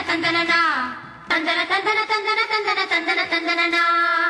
தந்தனனா தந்தன தந்தன தந்தன தந்தன தந்தன தந்தனனா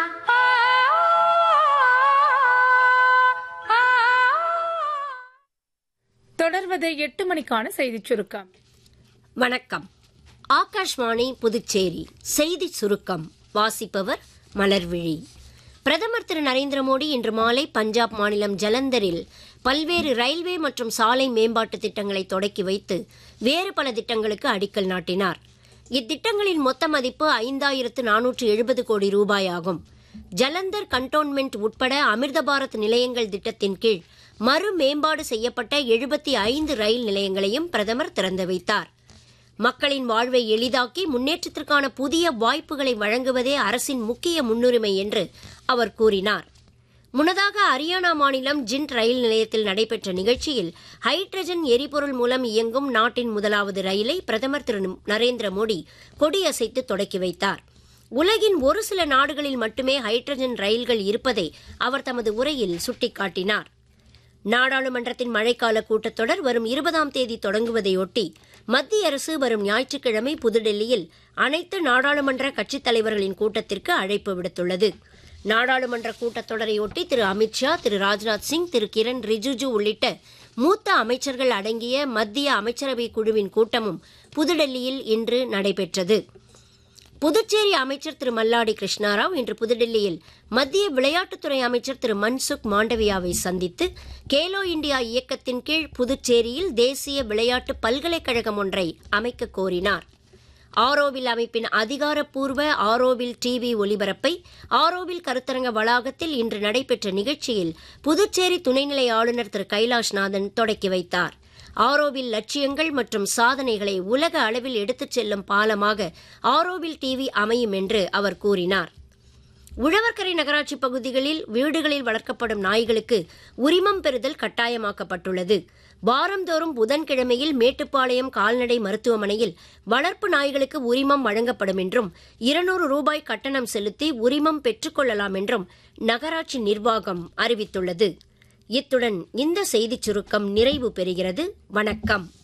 தொடர்வது எட்டு மணிக்கான செய்திச் சுருக்கம் வணக்கம் ஆகாஷ்வாணி புதுச்சேரி செய்தி சுருக்கம் வாசிப்பவர் மலர்விழி பிரதமர் திரு நரேந்திர மோடி இன்று மாலை பஞ்சாப் மாநிலம் ஜலந்தரில் பல்வேறு ரயில்வே மற்றும் சாலை மேம்பாட்டு திட்டங்களை தொடக்கி வைத்து வேறு பல திட்டங்களுக்கு அடிக்கல் நாட்டினார் இத்திட்டங்களின் மொத்த மதிப்பு ஐந்தாயிரத்து நானூற்று எழுபது கோடி ரூபாய் ஆகும் ஜலந்தர் கண்டோன்மெண்ட் உட்பட அமிர்த பாரத் நிலையங்கள் திட்டத்தின் கீழ் மறு மேம்பாடு செய்யப்பட்ட எழுபத்தி ஐந்து ரயில் நிலையங்களையும் பிரதமர் திறந்து வைத்தார் மக்களின் வாழ்வை எளிதாக்கி முன்னேற்றத்திற்கான புதிய வாய்ப்புகளை வழங்குவதே அரசின் முக்கிய முன்னுரிமை என்று அவர் கூறினார் முன்னதாக ஹரியானா மாநிலம் ஜிண்ட் ரயில் நிலையத்தில் நடைபெற்ற நிகழ்ச்சியில் ஹைட்ரஜன் எரிபொருள் மூலம் இயங்கும் நாட்டின் முதலாவது ரயிலை பிரதமர் திரு நரேந்திர மோடி கொடியசைத்து தொடக்கி வைத்தார் உலகின் ஒரு சில நாடுகளில் மட்டுமே ஹைட்ரஜன் ரயில்கள் இருப்பதை அவர் தமது உரையில் சுட்டிக்காட்டினார் நாடாளுமன்றத்தின் மழைக்கால கூட்டத்தொடர் வரும் இருபதாம் தேதி தொடங்குவதையொட்டி மத்திய அரசு வரும் ஞாயிற்றுக்கிழமை புதுடெல்லியில் அனைத்து நாடாளுமன்ற கட்சித் தலைவர்களின் கூட்டத்திற்கு அழைப்பு விடுத்துள்ளது நாடாளுமன்ற கூட்டத்தொடரையொட்டி திரு அமித்ஷா திரு ராஜ்நாத் சிங் திரு கிரண் ரிஜிஜு உள்ளிட்ட மூத்த அமைச்சர்கள் அடங்கிய மத்திய அமைச்சரவை குழுவின் கூட்டமும் புதுடெல்லியில் இன்று நடைபெற்றது புதுச்சேரி அமைச்சர் திரு மல்லாடி கிருஷ்ணாராவ் இன்று புதுடெல்லியில் மத்திய விளையாட்டுத்துறை அமைச்சர் திரு மன்சுக் மாண்டவியாவை சந்தித்து கேலோ இந்தியா இயக்கத்தின் கீழ் புதுச்சேரியில் தேசிய விளையாட்டு பல்கலைக்கழகம் ஒன்றை அமைக்க கோரினார் ஆரோவில் அமைப்பின் அதிகாரப்பூர்வ ஆரோவில் டிவி ஒலிபரப்பை ஆரோவில் கருத்தரங்க வளாகத்தில் இன்று நடைபெற்ற நிகழ்ச்சியில் புதுச்சேரி துணைநிலை ஆளுநர் திரு கைலாஷ்நாதன் தொடக்கி வைத்தார் ஆரோவில் லட்சியங்கள் மற்றும் சாதனைகளை உலக அளவில் எடுத்துச் செல்லும் பாலமாக ஆரோவில் டிவி அமையும் என்று அவர் கூறினார் உழவர்கரை நகராட்சி பகுதிகளில் வீடுகளில் வளர்க்கப்படும் நாய்களுக்கு உரிமம் பெறுதல் கட்டாயமாக்கப்பட்டுள்ளது வாரந்தோறும் புதன்கிழமையில் மேட்டுப்பாளையம் கால்நடை மருத்துவமனையில் வளர்ப்பு நாய்களுக்கு உரிமம் வழங்கப்படும் என்றும் இருநூறு ரூபாய் கட்டணம் செலுத்தி உரிமம் பெற்றுக்கொள்ளலாம் என்றும் நகராட்சி நிர்வாகம் அறிவித்துள்ளது இத்துடன் இந்த செய்திச் சுருக்கம் நிறைவு பெறுகிறது வணக்கம்